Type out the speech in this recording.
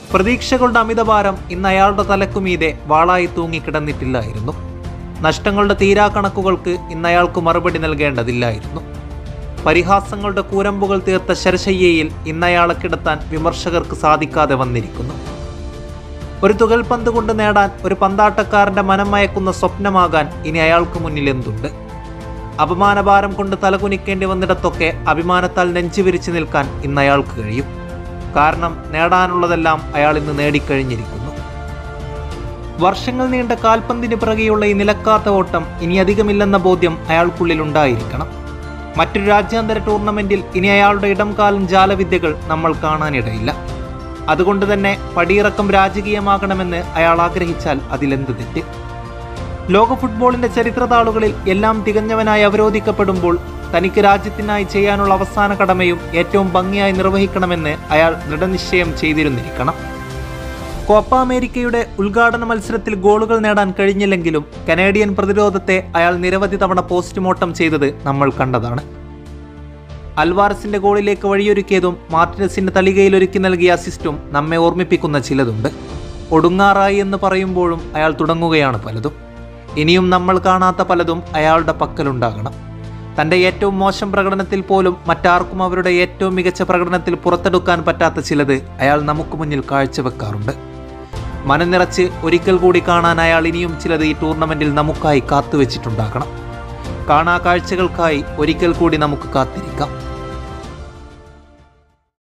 പ്രതീക്ഷകളുടെ അമിതഭാരം ഇന്ന് അയാളുടെ തലക്കുമീതെ വാളായി തൂങ്ങിക്കിടന്നിട്ടില്ലായിരുന്നു നഷ്ടങ്ങളുടെ തീരാക്കണക്കുകൾക്ക് ഇന്ന് അയാൾക്ക് മറുപടി നൽകേണ്ടതില്ലായിരുന്നു പരിഹാസങ്ങളുടെ കൂരമ്പുകൾ തീർത്ത ശരശയ്യയിൽ ഇന്ന് അയാളെ കിടത്താൻ വിമർശകർക്ക് സാധിക്കാതെ വന്നിരിക്കുന്നു ഒരു തുകൽപന്ത് കൊണ്ട് നേടാൻ ഒരു പന്താട്ടക്കാരന്റെ മനം മയക്കുന്ന സ്വപ്നമാകാൻ ഇനി അയാൾക്ക് മുന്നിൽ എന്തുണ്ട് അപമാനഭാരം കൊണ്ട് തലകുനിക്കേണ്ടി വന്നിടത്തൊക്കെ അഭിമാനത്താൽ നെഞ്ചുവിരിച്ചു നിൽക്കാൻ ഇന്ന് അയാൾക്ക് കഴിയും കാരണം നേടാനുള്ളതെല്ലാം അയാൾ ഇന്ന് നേടിക്കഴിഞ്ഞിരിക്കുന്നു വർഷങ്ങൾ നീണ്ട കാൽപന്തിന് പിറകെയുള്ള ഈ നിലക്കാത്ത ഓട്ടം ഇനി അധികമില്ലെന്ന ബോധ്യം അയാൾക്കുള്ളിൽ ഉണ്ടായിരിക്കണം മറ്റൊരു രാജ്യാന്തര ടൂർണമെന്റിൽ ഇനി അയാളുടെ ഇടം കാലം ജാലവിദ്യകൾ നമ്മൾ കാണാനിടയില്ല അതുകൊണ്ട് തന്നെ പടിയിറക്കം രാജകീയമാകണമെന്ന് അയാൾ ആഗ്രഹിച്ചാൽ അതിലെന്ത് തെറ്റ് ലോക ഫുട്ബോളിന്റെ ചരിത്രതാളുകളിൽ എല്ലാം തികഞ്ഞവനായി അവരോധിക്കപ്പെടുമ്പോൾ തനിക്ക് രാജ്യത്തിനായി ചെയ്യാനുള്ള അവസാന കടമയും ഏറ്റവും ഭംഗിയായി നിർവഹിക്കണമെന്ന് അയാൾ ദൃഢനിശ്ചയം ചെയ്തിരുന്നിരിക്കണം കോപ്പ അമേരിക്കയുടെ ഉദ്ഘാടന മത്സരത്തിൽ ഗോളുകൾ നേടാൻ കഴിഞ്ഞില്ലെങ്കിലും കനേഡിയൻ പ്രതിരോധത്തെ അയാൾ നിരവധി തവണ പോസ്റ്റ്മോർട്ടം ചെയ്തത് നമ്മൾ കണ്ടതാണ് അൽവാരസിന്റെ ഗോളിലേക്ക് വഴിയൊരുക്കിയതും മാർട്ടിനസിന്റെ തളികയിൽ ഒരുക്കി നൽകിയ അസിസ്റ്റും നമ്മെ ഓർമ്മിപ്പിക്കുന്ന ചിലതുണ്ട് ഒടുങ്ങാറായി എന്ന് പറയുമ്പോഴും അയാൾ തുടങ്ങുകയാണ് പലതും ഇനിയും നമ്മൾ കാണാത്ത പലതും അയാളുടെ പക്കലുണ്ടാകണം തൻ്റെ ഏറ്റവും മോശം പ്രകടനത്തിൽ പോലും മറ്റാർക്കും അവരുടെ ഏറ്റവും മികച്ച പ്രകടനത്തിൽ പുറത്തെടുക്കാൻ പറ്റാത്ത ചിലത് അയാൾ നമുക്ക് മുന്നിൽ കാഴ്ചവെക്കാറുണ്ട് മനനിറച്ച് ഒരിക്കൽ കൂടി കാണാൻ അയാൾ ഇനിയും ചിലത് ഈ ടൂർണമെന്റിൽ നമുക്കായി കാത്തുവെച്ചിട്ടുണ്ടാകണം കാണാ കാഴ്ചകൾക്കായി ഒരിക്കൽ കൂടി നമുക്ക് കാത്തിരിക്കാം